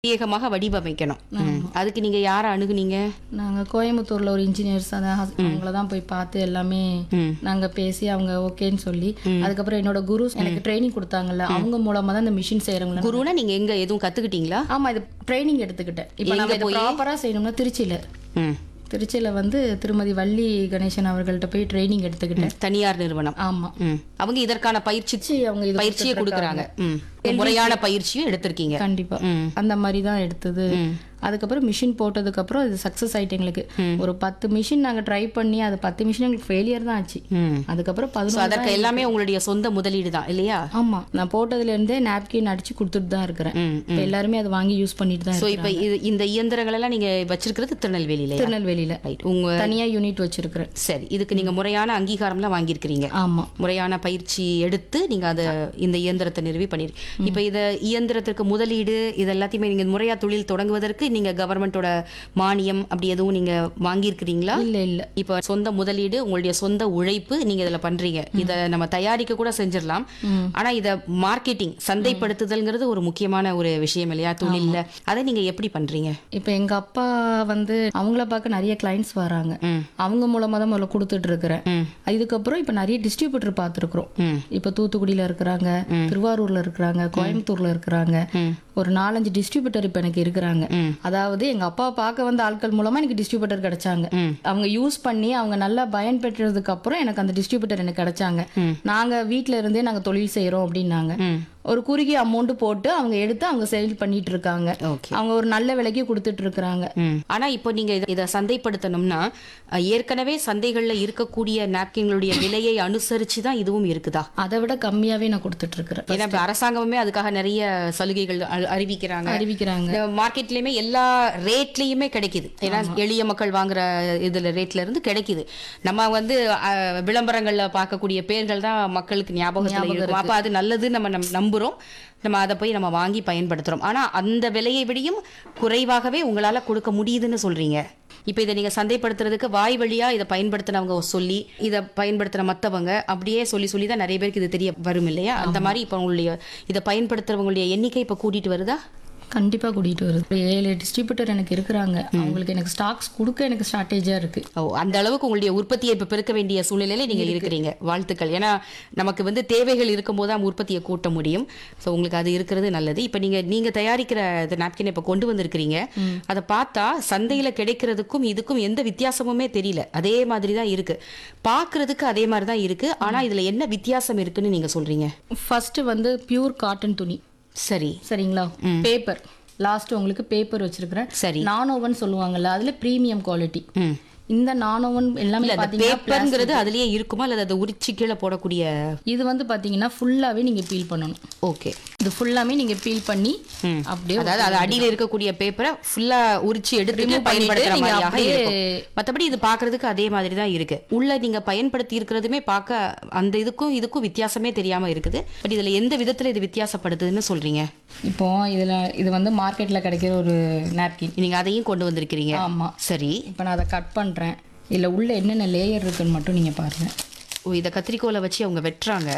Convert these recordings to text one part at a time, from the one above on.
பிரத்யேகமாக வடிவமைக்கணும் ம். அதுக்கு நீங்க யாரை அணுகுனீங்க நாங்கள் கோயம்புத்தூரில் ஒரு இன்ஜினியர்ஸ் அதான் ஹஸ்- அவங்கள தான் போய் பார்த்து எல்லாமே ம். நாங்கள் பேசி அவங்க ஓகேன்னு சொல்லி அதுக்கப்புறம் என்னோட குரு எனக்கு ட்ரைனிங் கொடுத்தாங்கல்ல அவங்க மூலமாக தான் இந்த மிஷின் செய்கிறவங்கள குருனா நீங்க எங்க எதுவும் கத்துக்கிட்டீங்களா ஆமாம் இது ட்ரைனிங் எடுத்துக்கிட்டேன் இப்போ நம்ம இதை ப்ராப்பராக செய்யணும்னா திருச்சியில் ம். திருச்சியில் வந்து திருமதி வள்ளி கணேசன் அவர்கள்ட்ட போய் ட்ரைனிங் எடுத்துக்கிட்டேன் தனியார் நிறுவனம் ஆமாம் ம். அவங்க இதற்கான பயிற்சி அவங்க இது பயிற்சியை கொடுக்கறாங்க ம். முறையான பயிற்சியும் எடுத்திருக்கீங்க கண்டிப்பா ம். அந்த மாதிரி தான் எடுத்தது அதுக்கப்புறம் மிஷின் போட்டதுக்கு அப்புறம் இது சக்ஸஸ் ஆயிட்டு எங்களுக்கு ஒரு பத்து மிஷின் நாங்க ட்ரை பண்ணி அது பத்து மிஷின் எங்களுக்கு ஃபெயிலியர் தான் ஆச்சு ம். அதுக்கப்புறம் So, பதினொன்று அதற்கு எல்லாமே உங்களுடைய சொந்த முதலீடு தான் இல்லையா ஆமா நான் போட்டதுல இருந்தே நாப்கின் அடிச்சு கொடுத்துட்டு தான் இருக்கிறேன் ம். இப்ப எல்லாருமே அதை வாங்கி யூஸ் பண்ணிட்டு தான் சோ இருக்கேன் இப்ப இது இந்த இயந்திரங்கள் எல்லாம் நீங்க வச்சிருக்கிறது திருநெல்வேலியில திருநெல்வேலியில ரைட் உங்க தனியா யூனிட் வச்சிருக்கிறேன் சரி இதுக்கு நீங்க முறையான அங்கீகாரம்லாம் வாங்கியிருக்கிறீங்க ஆமா முறையான பயிற்சி எடுத்து நீங்க அத இந்த இயந்திரத்தை நிறுவி பண்ணிருக்கீங்க இப்ப இத இயந்திரத்திற்கு முதலீடு இது எல்லாத்தையுமே நீங்க முறையா தொழில் தொடங்குவதற்கு நீங்க கவர்மெண்டோட மானியம் அப்படி எதுவும் நீங்க வாங்கியிருக்கிறீங்களா இல்ல இல்ல இப்ப சொந்த முதலீடு உங்களுடைய சொந்த உழைப்பு நீங்க இதுல பண்றீங்க இத நம்ம தயாரிக்க கூட செஞ்சிடலாம் ஆனா இத மார்க்கெட்டிங் சந்தைப்படுத்துதல்ங்கிறது ஒரு முக்கியமான ஒரு விஷயம் இல்லையா தொழில்ல அதை நீங்க எப்படி பண்றீங்க இப்ப எங்க அப்பா வந்து அவங்கள பார்க்க நிறைய கிளைண்ட்ஸ் வராங்க ம். அவங்க மூலமா தான் முதல்ல கொடுத்துட்டு இருக்கிறேன் ம். இதுக்கப்புறம் இப்ப நிறைய டிஸ்ட்ரிபியூட்டர் பார்த்துருக்குறோம் ம். இப்ப தூத்துக்குடியில இருக்கிறாங்க திருவாரூர்ல இருக்கிறாங்க கோயம்புத்தூர்ல இருக்கிறாங்க ஒரு நாலஞ்சு டிஸ்ட்ரிபியூட்டர் இப்ப எனக்கு இருக்கிறாங்க அதாவது எங்க அப்பா பார்க்க வந்த ஆட்கள் மூலமா எனக்கு டிஸ்ட்ரிபியூட்டர் கிடைச்சாங்க அவங்க யூஸ் பண்ணி அவங்க நல்லா பயன் பெற்றதுக்கு அப்புறம் எனக்கு அந்த டிஸ்ட்ரிபியூட்டர் எனக்கு கிடைச்சாங்க நாங்க வீட்ல இருந்தே நாங்க தொழில் செய்யறோம் அப்படின்னாங்க ஒரு குறுகிய அமௌண்ட் போட்டு அவங்க எடுத்து அவங்க சேல் பண்ணிட்டு இருக்காங்க ஓகே அவங்க ஒரு நல்ல விலைக்கு கொடுத்துட்டு இருக்கிறாங்க ம். ஆனா இப்போ நீங்க இத- இத சந்தைப்படுத்தணும்னா அஹ், ஏற்கனவே சந்தைகள்ல இருக்கக்கூடிய நாப்கின்களுடைய விலையை அனுசரிச்சு தான் இதுவும் இருக்குதா அதை விட கம்மியாவே நான் கொடுத்துட்டு இருக்கிறேன் ஏன்னா இப்ப அரசாங்கமே அதுக்காக நிறைய சலுகைகள் அ- அறிவிக்கிறாங்க அறிவிக்கிறாங்க இந்த மார்க்கெட்லயுமே எல்லா ரேட்லயுமே கிடைக்குது ஏன்னா எளிய மக்கள் வாங்குற இதுல ரேட்ல இருந்து கிடைக்குது நம்ம வந்து அஹ், விளம்பரங்கள்ல பார்க்கக்கூடிய பேர்கள் தான் மக்களுக்கு ஞாபகத்துல இருக்கும் அப்ப அது நல்லது நம்ம நம்- நம்புறோம் நம்ம அதை போய் நம்ம வாங்கி பயன்படுத்துறோம் ஆனா அந்த விலையை விடையும் குறைவாகவே உங்களால கொடுக்க முடியுதுன்னு சொல்றீங்க இப்போ இதை நீங்க சந்தைப்படுத்துறதுக்கு வாய் வழியா இதை பயன்படுத்தினவங்க சொல்லி இதை பயன்படுத்துற மத்தவங்க அப்படியே சொல்லி சொல்லி தான் நிறைய பேருக்கு இது தெரிய வரும் இல்லையா அந்த மாதிரி இப்போ உங்களுடைய இதை பயன்படுத்துறவங்களுடைய எண்ணிக்கை இப்போ கூட்டிட்டு வருதா கண்டிப்பா கூட்டிட்டு வருது ஒரு ஏழு டிஸ்ட்ரிபியூட்டர் எனக்கு இருக்கிறாங்க அவங்களுக்கு எனக்கு ஸ்டாக்ஸ் கொடுக்க எனக்கு ஸ்ட்ராட்டேஜியா இருக்கு ஓ அந்த அளவுக்கு உங்களுடைய உற்பத்தியை இப்ப பெருக்க வேண்டிய சூழ்நிலையில நீங்க இருக்கிறீங்க வாழ்த்துக்கள் ஏன்னா நமக்கு வந்து தேவைகள் இருக்கும்போது தான் உற்பத்தியை கூட்ட முடியும் ஸோ உங்களுக்கு அது இருக்கிறது நல்லது இப்ப நீங்க நீங்க தயாரிக்கிற இந்த நாப்கின் இப்ப கொண்டு வந்திருக்கிறீங்க அதை பார்த்தா சந்தையில கிடைக்கிறதுக்கும் இதுக்கும் எந்த வித்தியாசமுமே தெரியல அதே மாதிரி தான் இருக்கு பார்க்கிறதுக்கு அதே மாதிரி தான் இருக்கு ஆனா இதுல என்ன வித்தியாசம் இருக்குன்னு நீங்க சொல்றீங்க ஃபர்ஸ்ட் வந்து பியூர் காட்டன் துணி சரி சரிங்களா பேப்பர் லாஸ்ட் உங்களுக்கு பேப்பர் வச்சிருக்கிறேன் சரி நானோவன் சொல்லுவாங்கல்ல அதுல பிரீமியம் குவாலிட்டி ம் இந்த நானோவன் எல்லாமே இல்ல அந்த பாத்தீங்கன்னா பேப்பர்ங்கிறது அதுலயே இருக்குமா அல்லது அதை உரிச்சு கீழே போடக்கூடிய இது வந்து பாத்தீங்கன்னா ஃபுல்லாவே நீங்க பீல் பண்ணணும் ஓகே இது ஃபுல்லாமே நீங்க பீல் பண்ணி அப்படியே அதாவது அது அடியில இருக்கக்கூடிய பேப்பரை ஃபுல்லா உரிச்சு எடுத்துட்டு Remove பண்ணிட்டு பயன்படுத்துற நீங்க மாதிரியாக அப்படியே- இருக்கும் மத்தபடி இது பாக்குறதுக்கு அதே மாதிரி தான் இருக்கு உள்ள நீங்க பயன்படுத்தி இருக்கிறதுமே பார்க்க அந்த இதுக்கும் இதுக்கும் வித்தியாசமே தெரியாம இருக்குது பட் இதுல எந்த விதத்துல இது வித்தியாசப்படுதுன்னு சொல்றீங்க இப்போ இதுல இது வந்து மார்க்கெட்ல கிடைக்கிற ஒரு நாப்கின் நீங்க அதையும் கொண்டு வந்திருக்கிறீங்க ஆமா சரி இப்போ நான் அதை கட் பண்றேன் இதுல உள்ள என்னென்ன லேயர் இருக்குன்னு மட்டும் நீங்க பாருங்க ஓ இதை கத்திரிக்கோலை வச்சு அவங்க வெட்டுறாங்க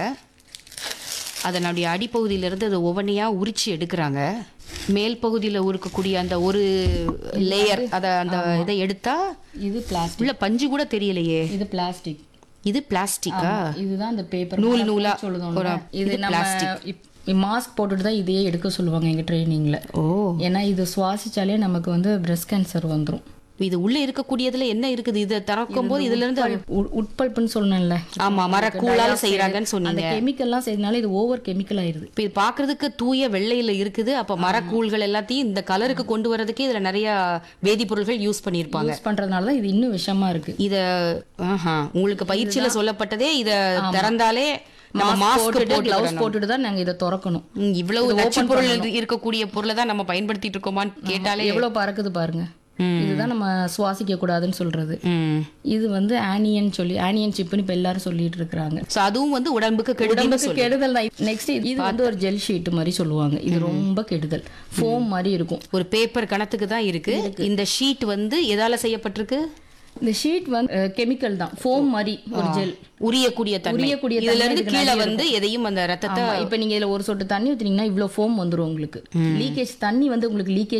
அதனுடைய அடிப்பகுதியில இருந்து அதை ஒவ்வொன்றையா உரிச்சு எடுக்கிறாங்க மேல் பகுதியில இருக்கக்கூடிய அந்த ஒரு லேயர் அத அந்த இதை எடுத்தா இது பிளாஸ்டிக் உள்ள பஞ்சு கூட தெரியலையே இது பிளாஸ்டிக் இது பிளாஸ்டிக்கா இதுதான் அந்த பேப்பர் நூல் நூலா சொல்லுதோம் ஒரு- இது இது நம்ம மாஸ்க் போட்டுட்டு தான் இதையே எடுக்க சொல்லுவாங்க எங்க ட்ரைனிங்ல ஓ ஏன்னா இது சுவாசிச்சாலே நமக்கு வந்து பிரஸ்ட் கேன்சர் வந்துரும் இது உள்ள இருக்கக்கூடியதுல என்ன இருக்குது இதை திறக்கும் போது இதுல இருந்து உட்- உட்பல்ப்புன்னு சொன்னேன்ல ஆமா மரக்கூழால செய்யறாங்கன்னு சொன்னீங்க அந்த கெமிக்கல்லாம் செய்யறதுனால இது ஓவர் கெமிக்கல் ஆயிருது இப்ப இது பாக்குறதுக்கு தூய வெள்ளையில இருக்குது அப்ப மரக்கூழ்கள் எல்லாத்தையும் இந்த கலருக்கு கொண்டு வரதுக்கே இதுல நிறைய வேதிப்பொருட்கள் யூஸ் பண்ணிருப்பாங்க யூஸ் பண்றதுனால தான் இது இன்னும் விஷமா இருக்கு இத ஆஹா, உங்களுக்கு பயிற்சியில சொல்லப்பட்டதே இத திறந்தாலே நம்ம மாஸ்க் போட்டுட்டு போட்டு கிளவுஸ் போட்டுட்டு தான் நாங்க இதை திறக்கணும் ம், இவ்வளவு நச்சு பொருள் இரு- இருக்கக்கூடிய பொருளை தான் நம்ம பயன்படுத்திட்டு இருக்கோமான்னு கேட்டாலே எவ்வளவு பறக்குது பாருங்க இதுதான் நம்ம சுவாசிக்க கூடாதுன்னு சொல்றது ம் இது வந்து ஆனியன் சொல்லி ஆனியன் சிப்னு இப்ப எல்லாரும் சொல்லிட்டு இருக்கிறாங்க சோ அதுவும் வந்து உடம்புக்கு கெடுதல்னு உடம்புக்கு கெடுதல் தான் நெக்ஸ்ட் இது வந்து ஒரு ஜெல் ஷீட் மாதிரி சொல்லுவாங்க இது ரொம்ப கெடுதல் ஃபோம் மாதிரி இருக்கும் ஒரு பேப்பர் கணத்துக்கு தான் இருக்கு இந்த ஷீட் வந்து எதால செய்யப்பட்டிருக்கு இந்த ஷீட் வந்து கெமிக்கல் தான் ஃபோம் மாதிரி ஒரு ஜெல் உரியக்கூடிய தன்மை உரியக்கூடிய இதுல தன்மை இருந்து இதுக்கு கீழே நிறைய வந்து எதையும் அந்த ரத்தத்தை ஆமா இப்போ நீங்க இதுல ஒரு சொட்டு தண்ணி ஊத்துனீங்கன்னா இவ்வளவு ஃபோம் வந்துரும் உங்களுக்கு லீக்கேஜ் தண்ணி வந்து உங்களுக்கு லீக்கேஜ்